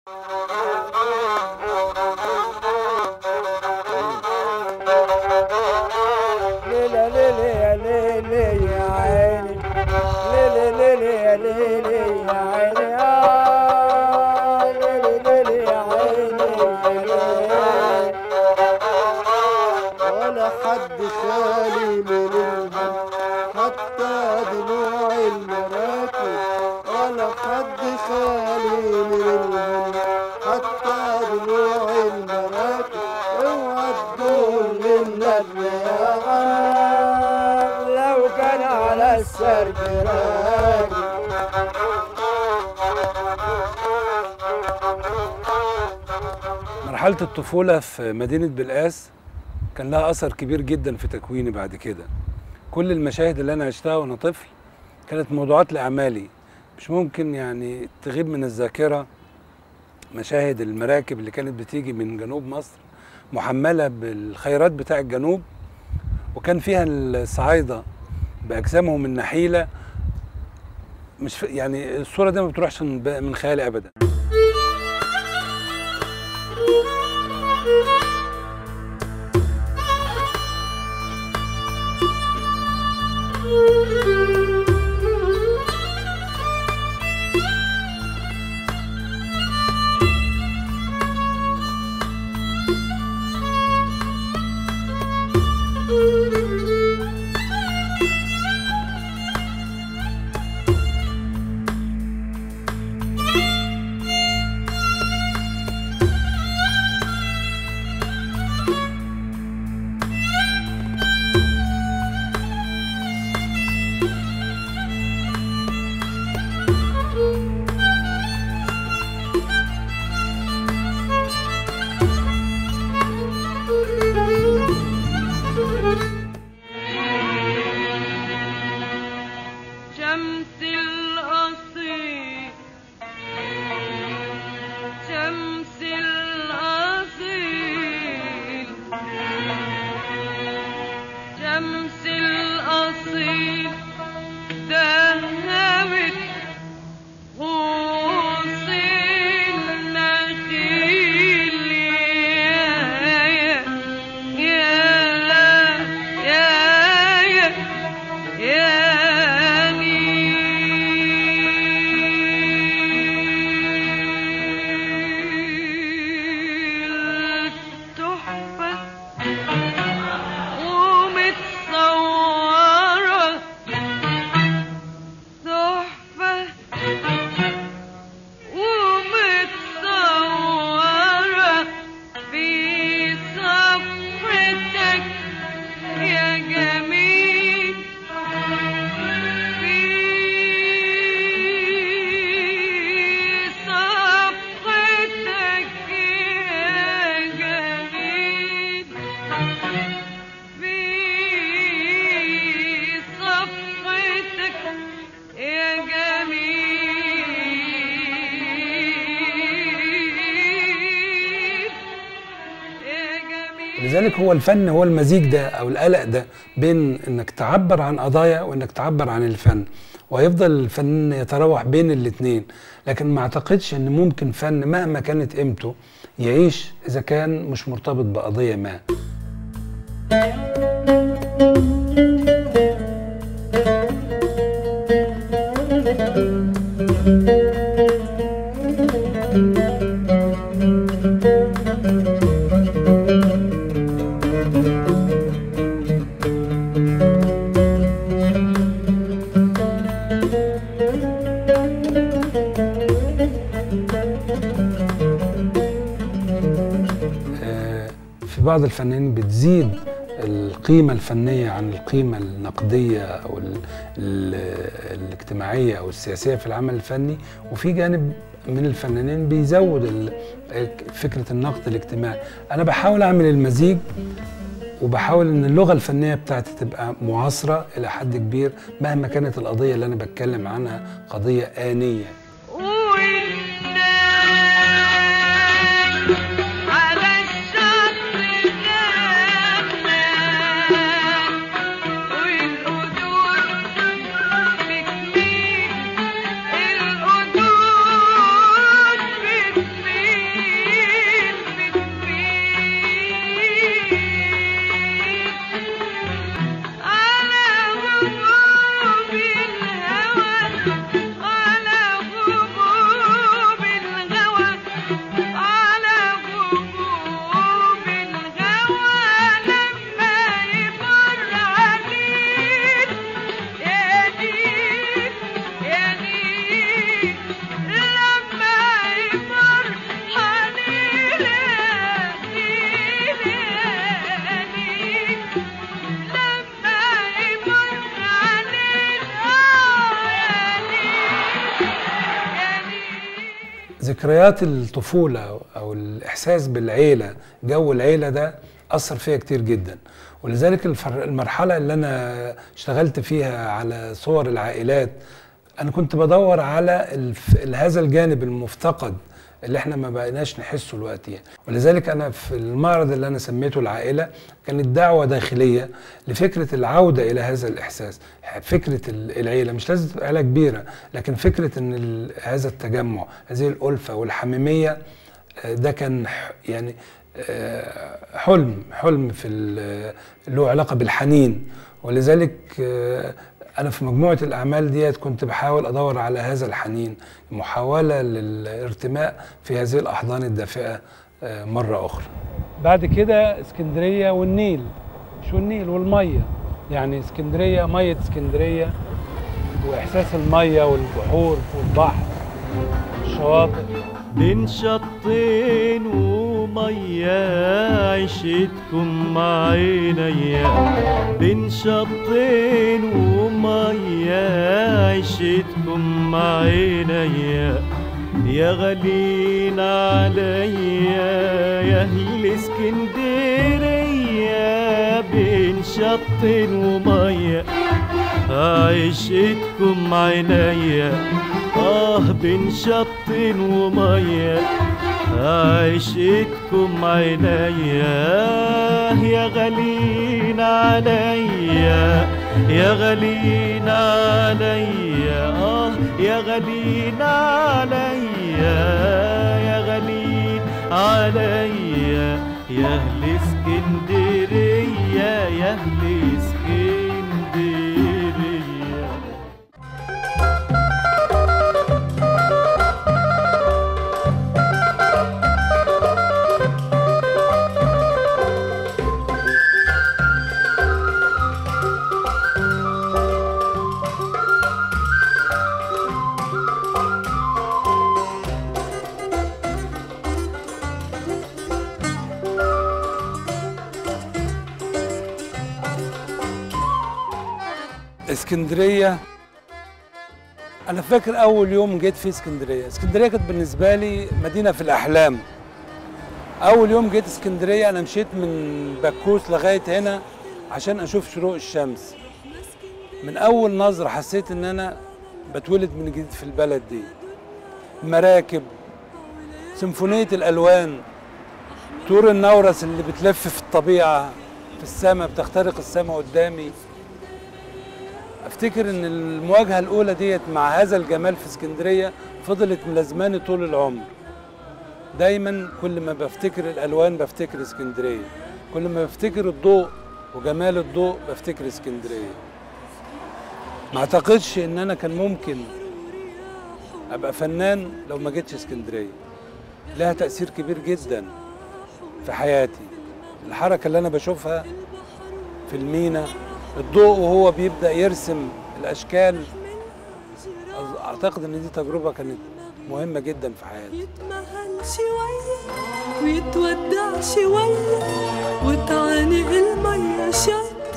ليلة ليلة يا ليلة يا عيني ليلة ليلة يا ليلة يا عيني آه ليلة ليلة يا عيني يا ليلة ولا حد خالي من الهم حتى دموع المراكب ولا حد خالي من الهم حتى دموع المراكب اوعى تقول للنبي يا آه لو كان على السرب راكب مرحلة الطفولة في مدينة بلقاس كان لها أثر كبير جدا في تكويني بعد كده كل المشاهد اللي أنا عشتها وأنا طفل كانت موضوعات لأعمالي مش ممكن يعني تغيب من الذاكرة مشاهد المراكب اللي كانت بتيجي من جنوب مصر محملة بالخيرات بتاع الجنوب وكان فيها الصعايدة بأجسامهم النحيلة مش ف... يعني الصورة دي ما بتروحش من من خيالي أبدا شمس الأصيل شمس الأصيل شمس الأصيل ذهبت غوص النخيل يا يا يا يا يا يا تحفة ومتصورة تحفة ومتصورة في صفحتك يا جميل في صفحتك يا جميل في صفحتك يا جميل يا جميل لذلك هو الفن هو المزيج ده او القلق ده بين انك تعبر عن قضايا وانك تعبر عن الفن وهيفضل الفن يتراوح بين الاتنين لكن ما اعتقدش ان ممكن فن مهما كانت قيمته يعيش اذا كان مش مرتبط بقضية ما آه، في بعض الفنانين بتزيد القيمة الفنية عن القيمة النقدية أو ال ال الاجتماعية أو السياسية في العمل الفني وفي جانب من الفنانين بيزود ال- فكرة النقد الاجتماعي أنا بحاول أعمل المزيج وبحاول ان اللغه الفنيه بتاعتي تبقى معاصره الى حد كبير مهما كانت القضيه اللي انا بتكلم عنها قضيه انيه والناس على الشط غنى والقدور بتميل القدور بتميل ذكريات الطفولة أو الإحساس بالعيلة جو العيلة ده أثر فيا كتير جدا ولذلك الفر- المرحلة اللي أنا اشتغلت فيها على صور العائلات أنا كنت بدور على الف... هذا الجانب المفتقد اللي احنا ما بقيناش نحسه دلوقتي ولذلك انا في المعرض اللي انا سميته العائله كانت دعوه داخليه لفكره العوده الى هذا الاحساس فكره ال- العيله مش لازم تبقى عيله كبيره لكن فكره ان ال- هذا التجمع هذه الالفه والحميميه آه، ده كان ح- يعني آه، حلم حلم في ال- له علاقه بالحنين ولذلك آه، انا في مجموعه الاعمال ديت كنت بحاول ادور على هذا الحنين محاوله للارتماء في هذه الاحضان الدافئه آه، مره اخرى بعد كده اسكندريه والنيل شو النيل والميه يعني اسكندريه ميه اسكندريه واحساس الميه والبحور والبحر والشواطئ بين شطين ومية عشتكم مع عينيا بين شطين ومية عشتكم مع عينيا يا غالين عليا يا اهل اسكندرية بين شطين ومية عيشتكم عينيا آه بين شط ومية عيشتكم عينيا يا غالين عليا يا غالين عليا آه يا غالين عليا يا غالين عليا يا أهل اسكندرية يا أهل اسكندرية اسكندريه انا فاكر اول يوم جيت في اسكندريه اسكندريه كانت بالنسبه لي مدينه في الاحلام اول يوم جيت اسكندريه انا مشيت من بكوس لغايه هنا عشان اشوف شروق الشمس من اول نظره حسيت ان انا بتولد من جديد في البلد دي مراكب سيمفونيه الالوان طور النورس اللي بتلف في الطبيعه في السماء بتخترق السماء قدامي افتكر ان المواجهه الاولى ديت مع هذا الجمال في اسكندريه فضلت ملازماني طول العمر دايما كل ما بفتكر الالوان بفتكر اسكندريه كل ما بفتكر الضوء وجمال الضوء بفتكر اسكندريه ما اعتقدش ان انا كان ممكن ابقى فنان لو ما جيتش اسكندريه لها تاثير كبير جدا في حياتي الحركه اللي انا بشوفها في المينا الضوء وهو بيبدا يرسم الاشكال أظ- اعتقد ان دي تجربه كانت مهمه جدا في حياتي يتمهل شوية ويتودع شوية وتعانق المية شط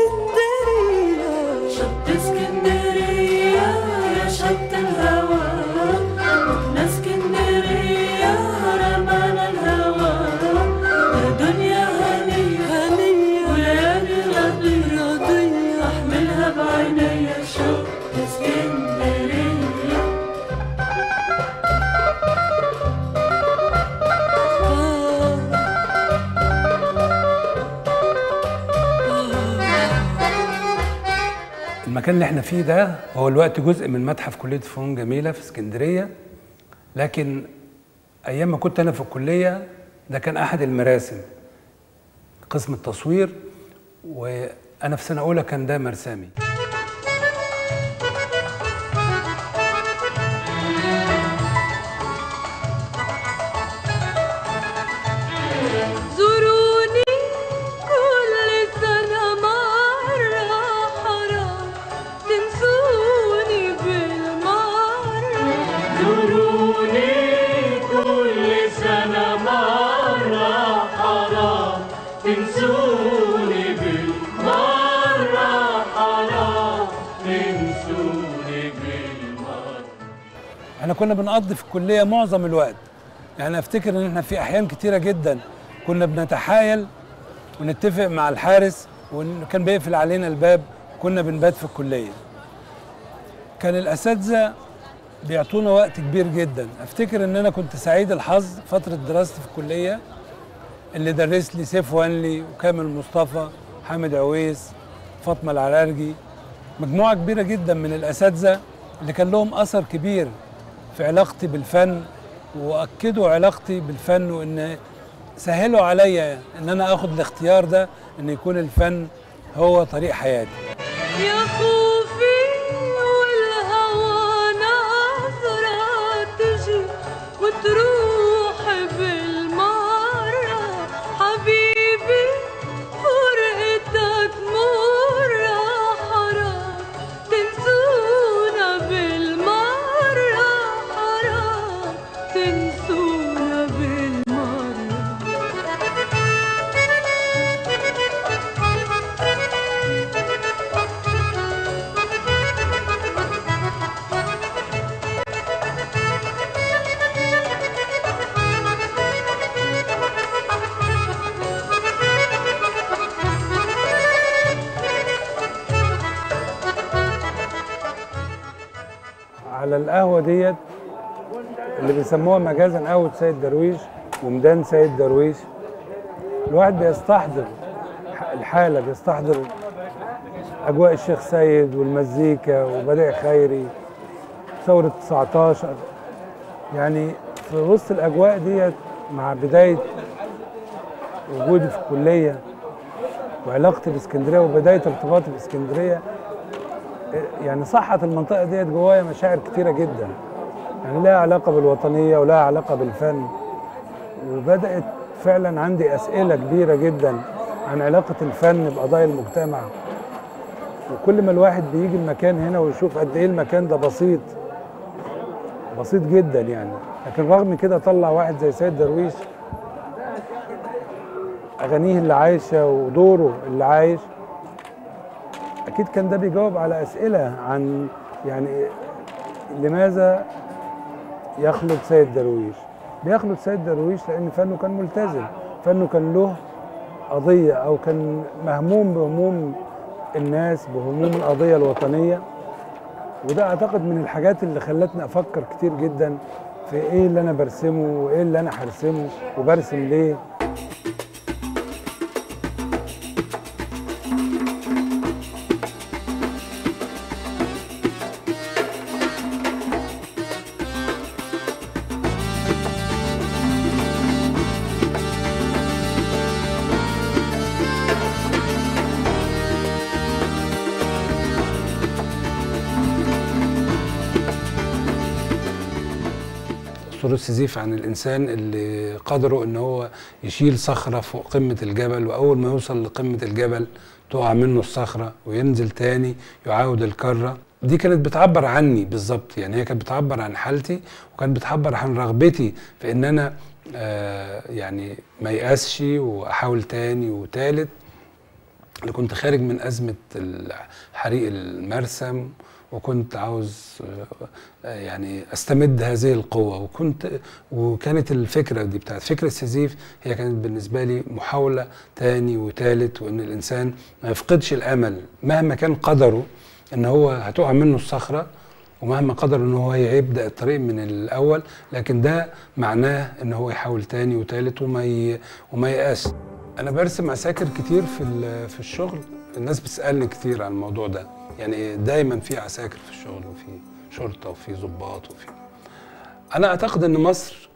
اسكندرية شط اسكندرية يا شط الهوى رحنا اسكندرية رمانا الهوى يا دنيا هنية هنية وليالي رضية رضية احملها بعينيا شط اسكندرية المكان اللي احنا فيه ده هو الوقت جزء من متحف كليه فنون جميله في اسكندريه لكن ايام ما كنت انا في الكليه ده كان احد المراسم قسم التصوير وانا في سنه اولى كان ده مرسامي زوروني كل سنة مرة حرام تنسوني بالمرة زوروني كل سنة مرة حرام تنسوني بالمرة حرام تنسوني بالمرة احنا كنا بنقضي في الكليه معظم الوقت يعني افتكر ان احنا في احيان كتيره جدا كنا بنتحايل ونتفق مع الحارس وكان بيقفل علينا الباب كنا بنبات في الكليه كان الاساتذه بيعطونا وقت كبير جدا افتكر ان انا كنت سعيد الحظ فتره دراستي في الكليه اللي درس لي سيف وانلي وكامل مصطفى حامد عويس فاطمه العرارجي مجموعه كبيره جدا من الاساتذه اللي كان لهم اثر كبير في علاقتي بالفن واكدوا علاقتي بالفن وان سهلوا عليا ان انا اخد الاختيار ده ان يكون الفن هو طريق حياتي يا خوفي والهوى نظرة تجي وتروح بالمرة حبيبي فرقتك مرة حرام تنسونا بالمرة حرام تنسونا بالمرة على القهوه ديت اللي بيسموها مجازا قهوه سيد درويش وميدان سيد درويش الواحد بيستحضر الحاله بيستحضر اجواء الشيخ سيد والمزيكا وبديع خيري ثوره 19 يعني في وسط الاجواء ديت مع بدايه وجودي في الكليه وعلاقتي باسكندريه وبدايه ارتباطي باسكندريه يعني صحت المنطقه ديت جوايا مشاعر كتيره جدا يعني لها علاقه بالوطنيه ولها علاقه بالفن وبدات فعلا عندي اسئله كبيره جدا عن علاقه الفن بقضايا المجتمع وكل ما الواحد بيجي المكان هنا ويشوف قد ايه المكان ده بسيط بسيط جدا يعني لكن رغم كده طلع واحد زي سيد درويش اغانيه اللي عايشه ودوره اللي عايش اكيد كان ده بيجاوب على اسئله عن يعني لماذا يخلد سيد درويش بيخلد سيد درويش لان فنه كان ملتزم فنه كان له قضيه او كان مهموم بهموم الناس بهموم القضيه الوطنيه وده اعتقد من الحاجات اللي خلتني افكر كتير جدا في ايه اللي انا برسمه وايه اللي انا هرسمه وبرسم ليه صورة سيزيف عن الإنسان اللي قدره إن هو يشيل صخرة فوق قمة الجبل وأول ما يوصل لقمة الجبل تقع منه الصخرة وينزل تاني يعاود الكرة دي كانت بتعبر عني بالظبط يعني هي كانت بتعبر عن حالتي وكانت بتعبر عن رغبتي في إن أنا آه يعني ما يأسش وأحاول تاني وتالت أنا كنت خارج من أزمة ال- حريق المرسم وكنت عاوز آه، يعني استمد هذه القوة وكنت وكانت الفكرة دي بتاعت فكرة سيزيف هي كانت بالنسبة لي محاولة تاني وتالت وإن الإنسان ما يفقدش الأمل مهما كان قدره إن هو هتقع منه الصخرة ومهما قدر ان هو يبدا الطريق من الاول لكن ده معناه ان هو يحاول تاني وتالت وما ي... وما ييأس انا برسم عساكر كتير في ال- في الشغل الناس بتسالني كتير عن الموضوع ده يعني دايما في عساكر في الشغل وفي شرطه وفي ضباط وفي انا اعتقد ان مصر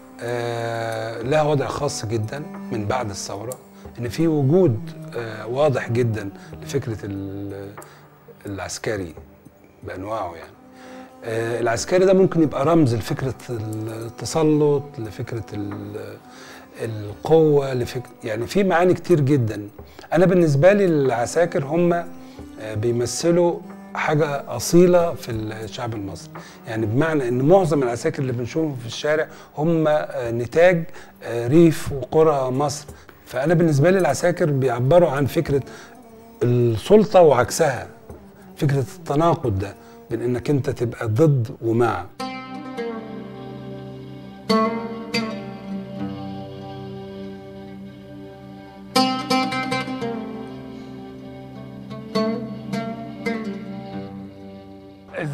آه لها وضع خاص جدا من بعد الثوره ان في وجود آه واضح جدا لفكره ال- العسكري بانواعه يعني آه، العسكري ده ممكن يبقى رمز لفكره التسلط لفكره ال- القوه لفكره يعني في معاني كتير جدا انا بالنسبه لي العساكر هم آه، بيمثلوا حاجه اصيله في الشعب المصري يعني بمعنى ان معظم العساكر اللي بنشوفهم في الشارع هم آه، نتاج آه، ريف وقرى مصر فانا بالنسبه لي العساكر بيعبروا عن فكره السلطه وعكسها فكره التناقض ده بين انك انت تبقى ضد ومع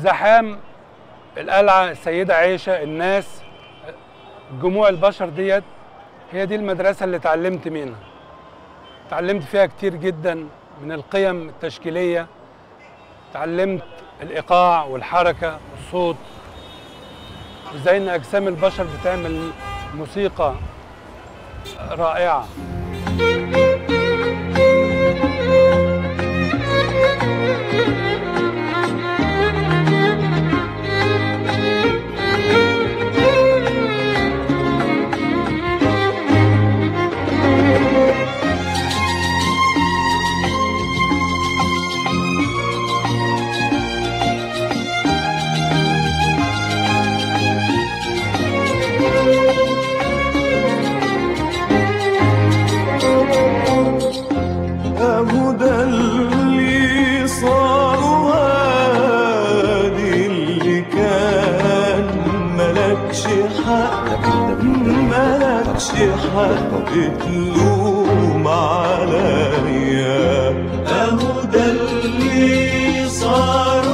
الزحام القلعه السيده عائشه الناس جموع البشر ديت هي دي المدرسه اللي اتعلمت منها اتعلمت فيها كتير جدا من القيم التشكيليه اتعلمت الايقاع والحركه والصوت وازاي ان اجسام البشر بتعمل موسيقى رائعه أهو ده اللي صار وادي اللي كان ملكش حق ملكش حق تلوم عليا أهو ده اللي صار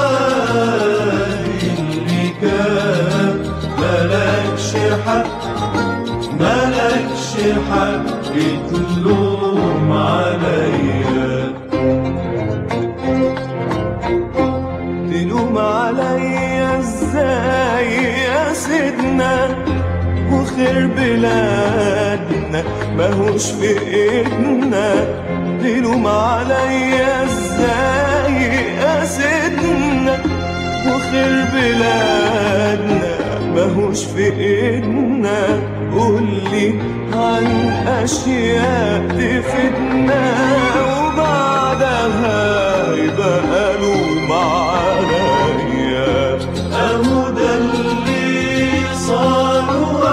وادي اللي كان ملكش حق ملكش حق تلوم عليا تلوم عليا ازاي يا سيدنا وخير بلادنا ماهوش في ايدنا تلوم عليا ازاي يا سيدنا وخير بلادنا ماهوش في ايدنا قولي عن اشياء تفيدنا وبعدها يبقى لوم عليا اهو ده اللي صار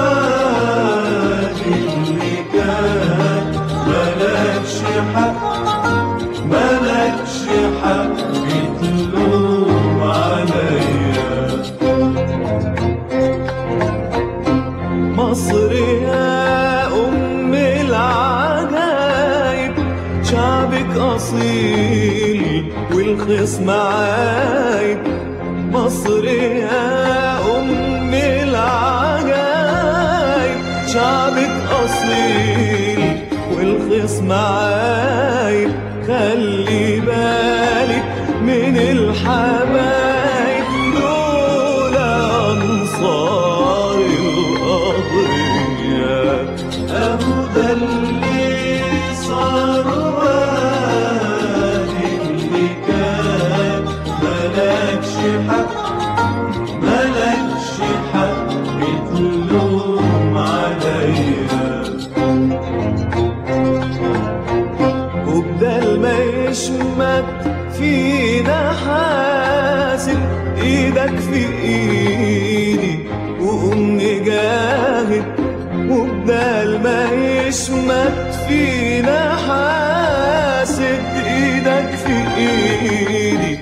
وادي اللي كان ملكش حق ملكش حق تلوم عليا مصر يا أم العجايب شعبك أصيل والخصم عايب مصر يا أم العجايب شعبك أصيل والخصم عايب خلي بالك من الحبايب دول أنصار الأبرياء أهو ده اللي صار وادي اللي كان ملكش حق ملكش حق تلوم عليا وبدل ما يشمت فينا حاسب ايدك في ايدي وقوم نجاهد وبدل ما يشمت فينا حاسب ايدك في ايدي